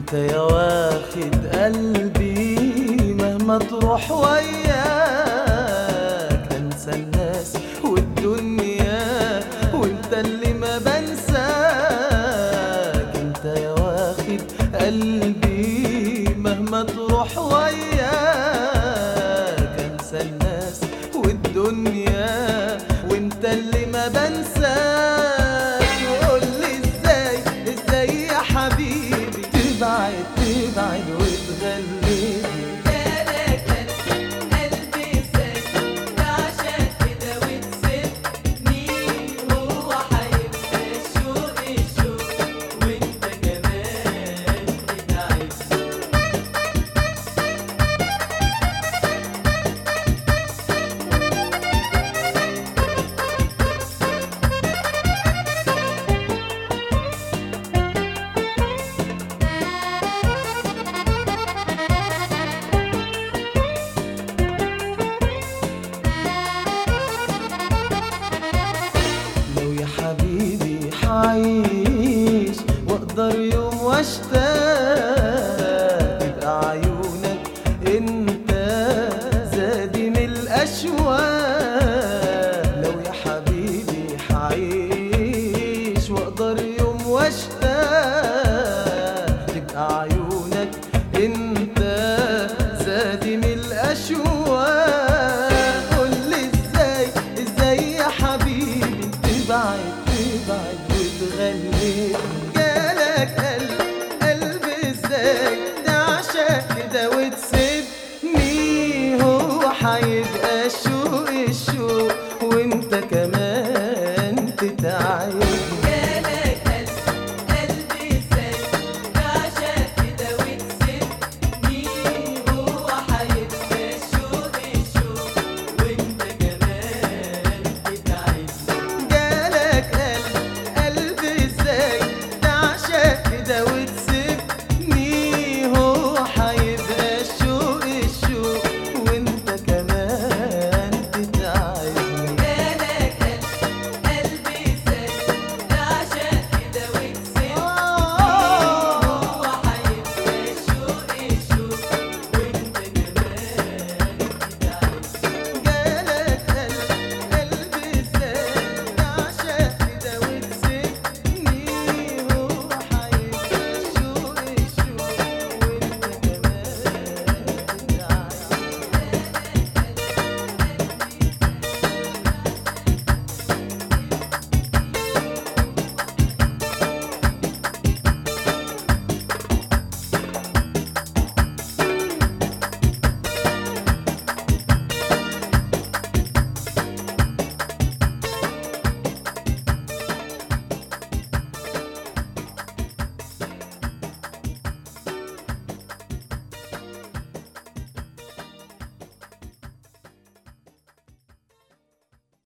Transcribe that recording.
انت يا واخد قلبي مهما تروح وياك انسى الناس والدنيا وانت اللي ما بنساك انت يا واخد قلبي مهما تروح وياك انسى الناس والدنيا وانت اللي ما بنساك قول لي ازاي ازاي يا حبيبي تبعد تبعد وتغلبني جالك قلبي ساكت عشان كده وتسيبني هو هيبقى الشوق الشوق وانت كمان بتعبني لو يا حبيبي حعيش واقدر يوم واشتاق يبقى عيونك انت زادي من الاشواق لو يا حبيبي حعيش واقدر يوم واشتاق تبقى عيونك انت زادي من الاشواق قول لي ازاي ازاي يا حبيبي تبعد تبعد وتغلبني جالك قلب قلب ازاي تعشق كده وتسيبني هو هيبقى الشوق الشوق وانت كمان تتعبني